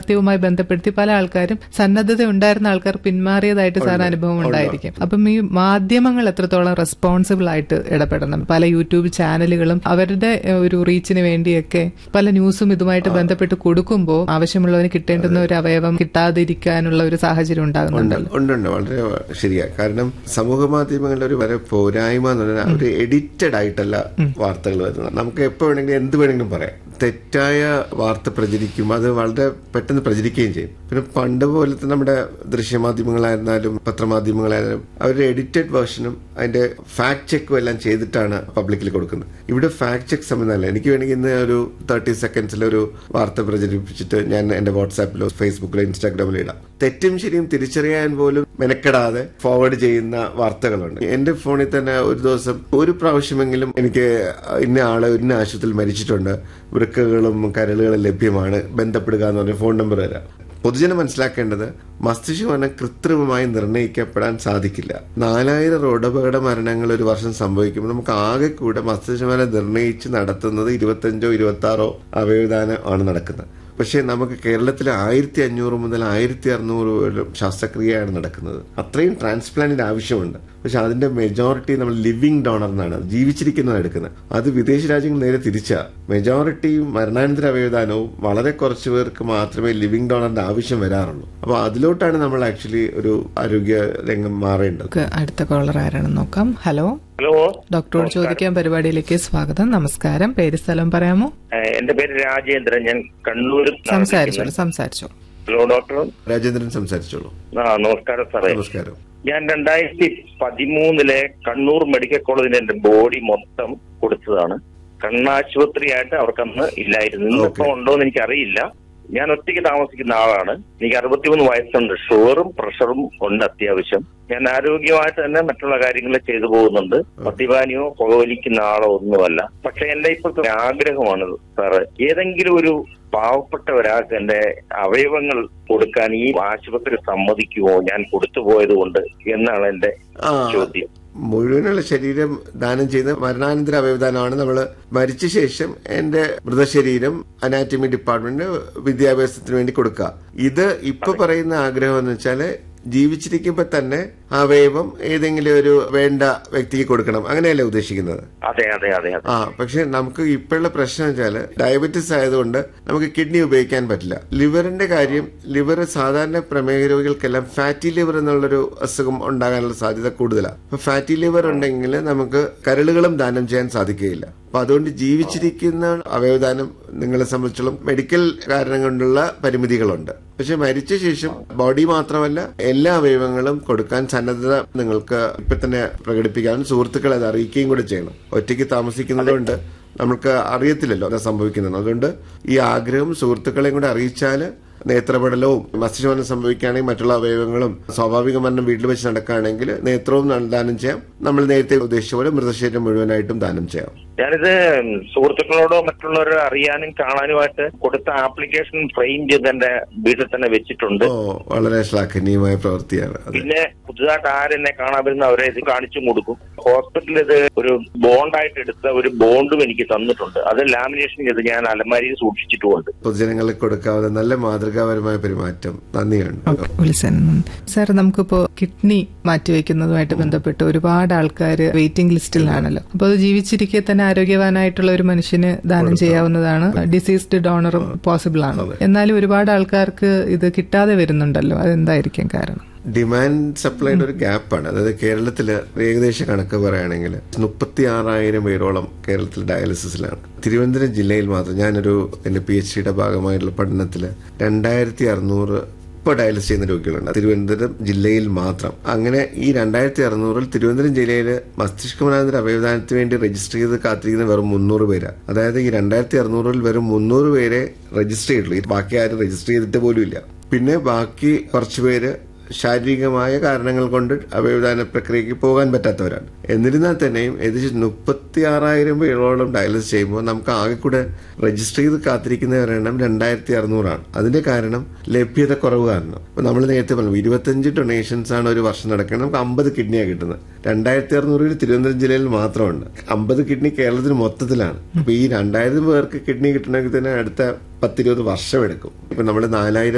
യാഥാർത്ഥ്യവുമായി ബന്ധപ്പെടുത്തി പല ആൾക്കാരും സന്നദ്ധത ഉണ്ടായിരുന്ന ആൾക്കാർ പിന്മാറിയതായിട്ട് സാർ അനുഭവം ഉണ്ടായിരിക്കും അപ്പം ഈ മാധ്യമങ്ങൾ എത്രത്തോളം റെസ്പോൺസിബിൾ ആയിട്ട് ഇടപെടണം പല യൂട്യൂബ് ചാനലുകളും അവരുടെ ഏഹ്, ഒരു റീച്ചിന് വേണ്ടിയൊക്കെ പല ന്യൂസും ഇതുമായിട്ട് ബന്ധപ്പെട്ട് കൊടുക്കുമ്പോൾ ആവശ്യമുള്ളവന് കിട്ടേണ്ടുന്ന ഒരു അവയവം കിട്ടാതിരിക്കാനുള്ള ഒരു സാഹചര്യം ഉണ്ടാകുന്നുണ്ടല്ലോ ഉണ്ട് ഉണ്ട് വളരെ ശരിയാ കാരണം സമൂഹ മാധ്യമങ്ങളുടെ ഒരു വരെ പോരായ്മ എന്ന് പറഞ്ഞാൽ ഒരു എഡിറ്റഡ് ആയിട്ടല്ല വാർത്തകൾ വരുന്നത് നമുക്ക് എപ്പോ വേണമെങ്കിലും എന്ത് വേണമെങ്കിലും പറയാം തെറ്റായ വാർത്ത പ്രചരിക്കും അത് വളരെ പെട്ടെന്ന് പ്രചരിക്കുകയും ചെയ്യും പിന്നെ പണ്ട് പോലത്തെ നമ്മുടെ ദൃശ്യമാധ്യമങ്ങളായിരുന്നാലും പത്രമാധ്യമങ്ങളായാലും അവരുടെ എഡിറ്റഡ് വേർഷനും അതിന്റെ ഫാക്ട് ചെക്കും എല്ലാം ചെയ്തിട്ടാണ് പബ്ലിക്കിൽ കൊടുക്കുന്നത് ഇവിടെ ഫാക്ട് ചെക്ക് സംബന്ധമല്ല എനിക്ക് വേണമെങ്കിൽ ഇന്ന് ഒരു തേർട്ടി സെക്കൻഡ്സിൽ ഒരു വാർത്ത പ്രചരിപ്പിച്ചിട്ട് ഞാൻ എന്റെ വാട്സാപ്പിലോ ഫേസ്ബുക്കിലോ ഇൻസ്റ്റാഗ്രാമിലോ ഇടാം തെറ്റും ശരിയും തിരിച്ചറിയാൻ പോലും മെനക്കെടാതെ ഫോർവേഡ് ചെയ്യുന്ന വാർത്തകളുണ്ട് എന്റെ ഫോണിൽ തന്നെ ഒരു ദിവസം ഒരു പ്രാവശ്യമെങ്കിലും എനിക്ക് ഇന്ന ആള് ഇന്ന ആശുപത്രിയിൽ മരിച്ചിട്ടുണ്ട് വൃക്കകളും കരളുകളും ലഭ്യമാണ് ബന്ധപ്പെടുക എന്ന് പറഞ്ഞ ഫോൺ നമ്പർ തരാം പൊതുജനം മനസ്സിലാക്കേണ്ടത് മസ്തിഷ്കമരണം കൃത്രിമമായി നിർണ്ണയിക്കപ്പെടാൻ സാധിക്കില്ല നാലായിരം റോഡപകട മരണങ്ങൾ ഒരു വർഷം സംഭവിക്കുമ്പോൾ നമുക്ക് ആകെ കൂടെ മസ്തിഷ്കമരണം നിർണ്ണയിച്ച് നടത്തുന്നത് ഇരുപത്തഞ്ചോ ഇരുപത്തി ആറോ അവയവദാനം ആണ് നടക്കുന്നത് പക്ഷേ നമുക്ക് കേരളത്തിൽ ആയിരത്തി അഞ്ഞൂറ് മുതൽ ആയിരത്തി അറുന്നൂറ് വരെ ശസ്ത്രക്രിയയാണ് നടക്കുന്നത് അത്രയും ട്രാൻസ്പ്ലാന്റിന്റെ ആവശ്യമുണ്ട് പക്ഷെ അതിന്റെ മെജോറിറ്റി നമ്മൾ ലിവിങ് ഡോണർ എന്നാണ് ജീവിച്ചിരിക്കുന്നതാണ് എടുക്കുന്നത് അത് വിദേശ രാജ്യങ്ങൾ നേരെ തിരിച്ചാ മെജോറിറ്റിയും മരണാനന്തര അവയവദാനവും വളരെ കുറച്ച് പേർക്ക് മാത്രമേ ലിവിങ് ഡോണറിന്റെ ആവശ്യം വരാറുള്ളൂ അപ്പോൾ അതിലോട്ടാണ് നമ്മൾ ആക്ച്വലി ഒരു ആരോഗ്യ രംഗം മാറേണ്ടത് നമുക്ക് അടുത്ത കോളർ ആരാണെന്ന് നോക്കാം ഹലോ ഹലോ ഡോക്ടറോട് ചോദിക്കാൻ പരിപാടിയിലേക്ക് സ്വാഗതം നമസ്കാരം പേര് സ്ഥലം പറയാമോ ഏഹ് എന്റെ പേര് രാജേന്ദ്രൻ ഞാൻ കണ്ണൂരിൽ നിന്നാണ് സംസാരിച്ചോളൂ വിളിക്കുന്നത്. സംസാരിച്ചോളൂ ഹലോ ഡോക്ടർ രാജേന്ദ്രൻ സംസാരിച്ചോളൂ ആ നമസ്കാരം സാറേ നമസ്കാരം ഞാൻ രണ്ടായിരത്തി പതിമൂന്നിലെ കണ്ണൂർ മെഡിക്കൽ കോളേജിൽ എന്റെ ബോഡി മൊത്തം കൊടുത്തതാണ് കണ്ണാശുപത്രിയായിട്ട് അവർക്കന്ന് ഇല്ലായിരുന്നു ഇന്നിപ്പോ Okay. ഉണ്ടോന്ന് എനിക്കറിയില്ല ഞാൻ ഒറ്റയ്ക്ക് താമസിക്കുന്ന ആളാണ് എനിക്ക് അറുപത്തിമൂന്ന് വയസ്സുണ്ട് ഷുഗറും പ്രഷറും ഉണ്ട് അത്യാവശ്യം ഞാൻ ആരോഗ്യമായിട്ട് തന്നെ മറ്റുള്ള കാര്യങ്ങൾ ചെയ്തു പോകുന്നുണ്ട് മദ്യപാനിയോ പുകവലിക്കുന്ന ആളോ ഒന്നുമല്ല പക്ഷെ എന്റെ ഇപ്പോഴത്തെ ആഗ്രഹമാണ് സാറ് ഏതെങ്കിലും ഒരു പാവപ്പെട്ട ഒരാൾക്ക് എന്റെ അവയവങ്ങൾ കൊടുക്കാൻ ഈ ആശുപത്രി സമ്മതിക്കുമോ ഞാൻ കൊടുത്തുപോയത് കൊണ്ട് എന്നാണ് എന്റെ ആ ചോദ്യം മുഴുവനുള്ള ശരീരം ദാനം ചെയ്യുന്ന മരണാനന്തര അവയവദാനമാണ് നമ്മൾ മരിച്ച ശേഷം എന്റെ മൃതശരീരം അനാറ്റമി ഡിപ്പാർട്ട്മെന്റ് വിദ്യാഭ്യാസത്തിന് വേണ്ടി കൊടുക്കുക ഇത് ഇപ്പൊ പറയുന്ന ആഗ്രഹം എന്ന് വെച്ചാല് ജീവിച്ചിരിക്കുമ്പോ തന്നെ അവയവം ഏതെങ്കിലും ഒരു വേണ്ട വ്യക്തിക്ക് കൊടുക്കണം അങ്ങനെയല്ലേ ഉദ്ദേശിക്കുന്നത് അതെ അതെ അതെ അതെ ആ പക്ഷെ നമുക്ക് ഇപ്പോഴുള്ള പ്രശ്നം വെച്ചാല് ഡയബറ്റിസ് ആയതുകൊണ്ട് നമുക്ക് കിഡ്നി ഉപയോഗിക്കാൻ പറ്റില്ല ലിവറിന്റെ കാര്യം ലിവർ സാധാരണ പ്രമേഹ രോഗികൾക്കെല്ലാം ഫാറ്റി ലിവർ എന്നുള്ളൊരു അസുഖം ഉണ്ടാകാനുള്ള സാധ്യത കൂടുതലാണ് അപ്പൊ ഫാറ്റി ലിവർ ഉണ്ടെങ്കിൽ നമുക്ക് കരളുകളും ദാനം ചെയ്യാൻ സാധിക്കുകയില്ല അപ്പൊ അതുകൊണ്ട് ജീവിച്ചിരിക്കുന്ന അവയവദാനം നിങ്ങളെ സംബന്ധിച്ചോളം മെഡിക്കൽ കാരണം കൊണ്ടുള്ള പരിമിതികളുണ്ട് പക്ഷെ മരിച്ച ശേഷം ബോഡി മാത്രമല്ല എല്ലാ അവയവങ്ങളും കൊടുക്കാൻ സന്നദ്ധത നിങ്ങൾക്ക് ഇപ്പൊ തന്നെ പ്രകടിപ്പിക്കാനും സുഹൃത്തുക്കളെ അത് അറിയിക്കുകയും കൂടെ ചെയ്യണം ഒറ്റയ്ക്ക് താമസിക്കുന്നതുകൊണ്ട് നമുക്ക് അറിയത്തില്ലല്ലോ അത് സംഭവിക്കുന്നത് അതുകൊണ്ട് ഈ ആഗ്രഹം സുഹൃത്തുക്കളെയും കൂടെ അറിയിച്ചാൽ നേത്രപടലവും മസ്തിഷ്കമരണം സംഭവിക്കുകയാണെങ്കിൽ മറ്റുള്ള അവയവങ്ങളും സ്വാഭാവിക മരണം വീട്ടിൽ വെച്ച് നടക്കുകയാണെങ്കിൽ നേത്രവും ദാനം ചെയ്യാം നമ്മൾ നേരത്തെ ഉദ്ദേശിച്ച പോലെ മൃതശരീരം മുഴുവനായിട്ടും ദാനം ചെയ്യാം ഞാനിത് സുഹൃത്തുക്കളോടോ മറ്റുള്ളവരോ അറിയാനും കാണാനുമായിട്ട് കൊടുത്ത ആപ്ലിക്കേഷൻ ഫ്രെയിം ചെയ്ത് എന്റെ വീട്ടിൽ തന്നെ വെച്ചിട്ടുണ്ട് ഓ വളരെ ശ്ലാഘനീയമായ പ്രവൃത്തിയാണ് അത് പിന്നെ പുതുതായിട്ട് ആരെന്നെ കാണാൻ വരുന്ന അവരെ ഇത് കാണിച്ചും കൊടുക്കും ഹോസ്പിറ്റലിൽ ഇത് ഒരു ബോണ്ടായിട്ട് എടുത്ത ഒരു ബോണ്ടും എനിക്ക് തന്നിട്ടുണ്ട് അത് ലാമിനേഷൻ ചെയ്ത് ഞാൻ അലമാരിയിൽ സൂക്ഷിച്ചിട്ടുമുണ്ട് പൊതുജനങ്ങൾക്ക് കൊടുക്കാവുന്ന നല്ല മാതൃകാപരമായ പെരുമാറ്റം നന്ദിയുണ്ട് വിളിച്ചതിന് സാർ നമുക്കിപ്പോ കിഡ്നി മാറ്റിവെക്കുന്നതുമായിട്ട് ബന്ധപ്പെട്ട് ഒരുപാട് ആൾക്കാർ വെയിറ്റിംഗ് ലിസ്റ്റിലാണല്ലോ അപ്പോൾ അത് ജീവിച്ചിരിക്കെ തന്നെ ആരോഗ്യവാനായിട്ടുള്ള ഒരു മനുഷ്യന് ദാനം ചെയ്യാവുന്നതാണ് ഡിസീസ്ഡ് ഡോണറും പോസിബിൾ ആണ് എന്നാലും ഒരുപാട് ആൾക്കാർക്ക് ഇത് കിട്ടാതെ വരുന്നുണ്ടല്ലോ അതെന്തായിരിക്കും കാരണം ഡിമാൻഡ് സപ്ലൈയുടെ ഒരു ഗ്യാപ്പാണ് അതായത് കേരളത്തില് ഏകദേശ കണക്ക് പറയുകയാണെങ്കിൽ മുപ്പത്തി ആറായിരം പേരോളം കേരളത്തിൽ ഡയാലിസിസിലാണ് തിരുവനന്തപുരം ജില്ലയിൽ മാത്രം ഞാനൊരു എന്റെ പി എച്ച് ഡിയുടെ ഭാഗമായിട്ടുള്ള പഠനത്തിൽ രണ്ടായിരത്തി അറുന്നൂറ് ഇപ്പോൾ ഡയാലിസിസ് ചെയ്യുന്ന രോഗികളുണ്ട് തിരുവനന്തപുരം ജില്ലയിൽ മാത്രം അങ്ങനെ ഈ രണ്ടായിരത്തി അറുന്നൂറിൽ തിരുവനന്തപുരം ജില്ലയിൽ മസ്തിഷ്കമനാന്തര അവയവദാനത്തിന് വേണ്ടി രജിസ്റ്റർ ചെയ്ത് കാത്തിരിക്കുന്ന വെറും മുന്നൂറ് പേരാ അതായത് ഈ രണ്ടായിരത്തി അറുന്നൂറിൽ വെറും മുന്നൂറ് പേരെ രജിസ്റ്റർ ചെയ്തിട്ടുള്ളൂ ഈ ബാക്കി ആരും രജിസ്റ്റർ ചെയ്തിട്ട് പോലും ഇല്ല പിന്നെ ബാക്കി കുറച്ച് പേര് ശാരീരികമായ കാരണങ്ങൾ കൊണ്ട് അവയവദാന പ്രക്രിയയ്ക്ക് പോകാൻ പറ്റാത്തവരാണ് എന്നിരുന്നാൽ തന്നെയും ഏകദേശം മുപ്പത്തി ആറായിരം പേരോളം ഡയാലിസിസ് ചെയ്യുമ്പോൾ നമുക്ക് ആകെ കൂടെ രജിസ്റ്റർ ചെയ്ത് കാത്തിരിക്കുന്നവരുടെ എണ്ണം രണ്ടായിരത്തി അറുന്നൂറാണ് അതിന്റെ കാരണം ലഭ്യത കുറവ് കാരണം അപ്പൊ നമ്മൾ നേരത്തെ പറഞ്ഞു ഇരുപത്തഞ്ച് ഡൊണേഷൻസ് ആണ് ഒരു വർഷം നടക്കുന്നത് നമുക്ക് അമ്പത് കിഡ്നിയാണ് കിട്ടുന്നത് രണ്ടായിരത്തി അറുന്നൂറിൽ തിരുവനന്തപുരം ജില്ലയിൽ മാത്രമുണ്ട് അമ്പത് കിഡ്നി കേരളത്തിന് മൊത്തത്തിലാണ് അപ്പൊ ഈ രണ്ടായിരം പേർക്ക് കിഡ്നി കിട്ടണമെങ്കിൽ തന്നെ അടുത്ത പത്തിരുപത് വർഷം എടുക്കും ഇപ്പൊ നമ്മൾ നാലായിരം